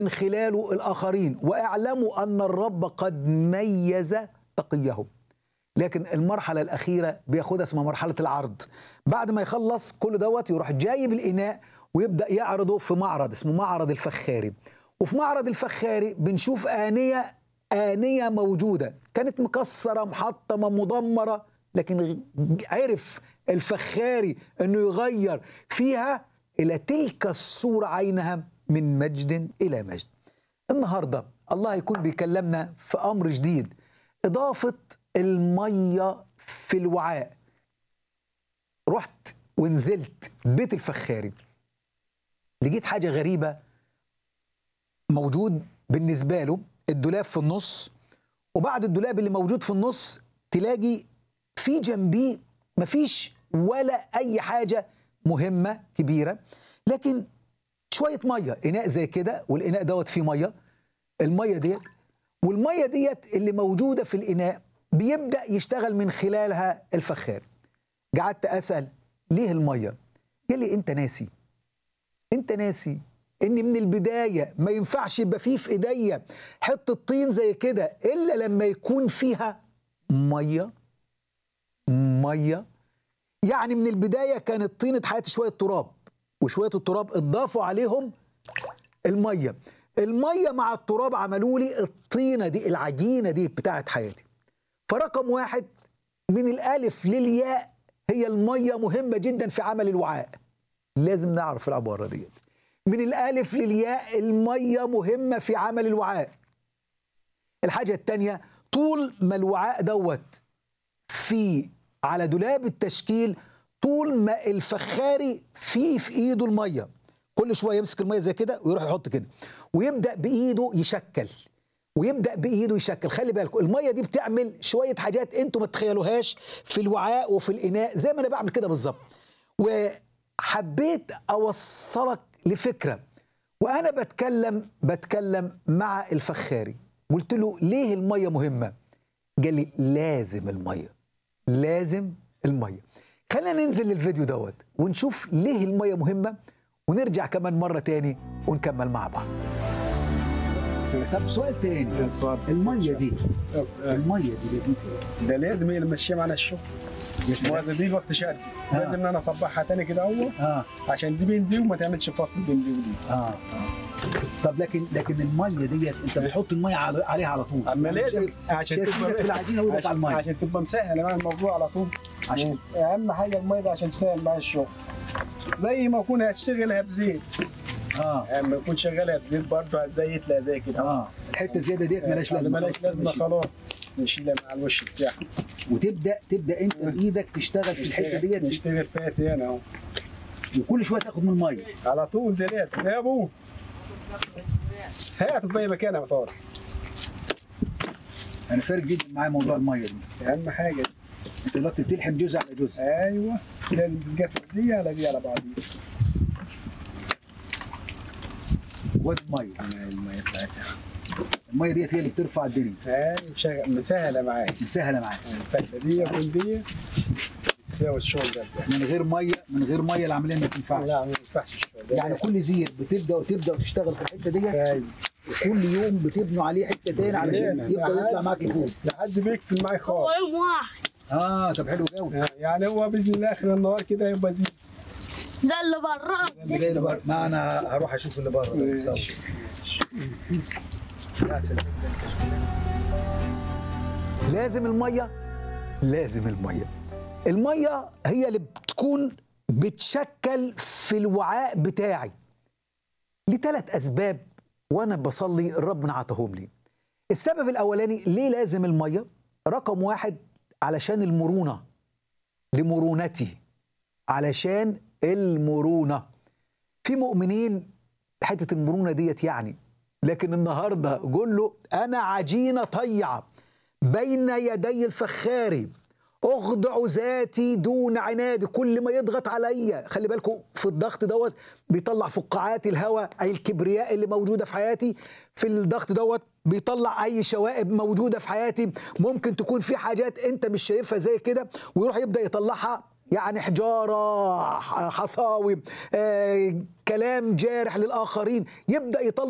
من خلاله الآخرين واعلموا أن الرب قد ميز تقيهم لكن المرحلة الأخيرة بياخدها اسمها مرحلة العرض بعد ما يخلص كل دوت يروح جايب الإناء ويبدأ يعرضه في معرض اسمه معرض الفخاري وفي معرض الفخاري بنشوف آنية آنية موجودة كانت مكسرة محطمة مدمرة لكن عرف الفخاري أنه يغير فيها إلى تلك الصورة عينها من مجد إلى مجد النهاردة الله يكون بيكلمنا في أمر جديد إضافة المية في الوعاء رحت ونزلت بيت الفخاري لقيت حاجة غريبة موجود بالنسبة له الدولاب في النص وبعد الدولاب اللي موجود في النص تلاقي في جنبيه مفيش ولا أي حاجة مهمة كبيرة لكن شوية مية إناء زي كده والإناء دوت فيه مية المية ديت والمية ديت اللي موجودة في الإناء بيبدأ يشتغل من خلالها الفخار قعدت أسأل ليه المية قال لي أنت ناسي أنت ناسي ان من البدايه ما ينفعش يبقى فيه في ايديا حته طين زي كده الا لما يكون فيها ميه ميه يعني من البدايه كانت طينه حياتي شويه تراب وشويه التراب اضافوا عليهم الميه الميه مع التراب عملوا لي الطينه دي العجينه دي بتاعت حياتي فرقم واحد من الالف للياء هي الميه مهمه جدا في عمل الوعاء لازم نعرف العباره ديت من الالف للياء الميه مهمه في عمل الوعاء الحاجه الثانيه طول ما الوعاء دوت في على دولاب التشكيل طول ما الفخاري فيه في ايده الميه كل شويه يمسك الميه زي كده ويروح يحط كده ويبدا بايده يشكل ويبدا بايده يشكل خلي بالكم الميه دي بتعمل شويه حاجات انتوا ما تتخيلوهاش في الوعاء وفي الاناء زي ما انا بعمل كده بالظبط وحبيت اوصلك لفكره وانا بتكلم بتكلم مع الفخاري قلت له ليه الميه مهمه قال لي لازم الميه لازم الميه خلينا ننزل للفيديو دوت ونشوف ليه الميه مهمه ونرجع كمان مره تاني ونكمل مع بعض طب سؤال تاني اتفضل. الميه دي الميه دي لازم ده لازم هي اللي ماشيه معانا الشغل موازن دي الوقت شادي آه. لازم ان انا اطبقها تاني كده اهو اه عشان دي بين دي وما تعملش فاصل بين دي ودي اه اه طب لكن لكن الميه ديت انت بتحط الميه على- عليها على طول اما لازم شايف- عشان شايف ايدك في العجينه وايدك على عشان, الميه عشان تبقى مسهله مع الموضوع على طول عشان اهم حاجه الميه ده عشان تسهل معايا الشغل زي ما اكون هتشتغلها بزيت اه اما يكون شغالها بزيت برضه هتزيت لها زي كده اه الحته الزياده ديت ملهاش لازمه مالهاش لازمه خلاص نشيلها مع الوش بتاعها وتبدا تبدا انت بايدك تشتغل في الحته ديت نشتغل فيها تاني اهو وكل شويه تاخد من الميه على طول ده لازم يا ابوه هاته في اي مكان يا مطار انا فارق جدا معايا موضوع الميه دي اهم حاجه انت دلوقتي بتلحم جزء على جزء ايوه لازم تتقفل دي على دي على بعضيها وادي الميه الميه بتاعتها الميه ديت هي اللي بترفع الدنيا ايوه شغل مسهله معايا مسهله معاك الفتله دي وكل دي تساوي الشغل ده من غير ميه من غير ميه العمليه ما تنفعش لا ما ينفعش الشغل ده يعني كل زير بتبدا وتبدا وتشتغل في الحته ديت ايوه وكل يوم بتبنوا عليه حته تاني علشان يبدا يطلع معاك لفوق لحد بيقفل معاي خالص يوم واحد اه طب حلو قوي يعني هو باذن الله اخر النهار كده يبقى زي زي اللي برا زي اللي بره ما انا هروح اشوف اللي بره ده نسوي. يا سلام. لازم الميه لازم الميه الميه هي اللي بتكون بتشكل في الوعاء بتاعي لثلاث اسباب وانا بصلي الرب نعطهم لي السبب الاولاني ليه لازم الميه رقم واحد علشان المرونه لمرونتي علشان المرونه في مؤمنين حته المرونه ديت يعني لكن النهارده قول له انا عجينه طيعه بين يدي الفخاري اخضع ذاتي دون عنادي كل ما يضغط عليا خلي بالكم في الضغط دوت بيطلع فقاعات الهواء اي الكبرياء اللي موجوده في حياتي في الضغط دوت بيطلع اي شوائب موجوده في حياتي ممكن تكون في حاجات انت مش شايفها زي كده ويروح يبدا يطلعها يعني حجاره ح- حصاوي آه، كلام جارح للاخرين يبدا يطلع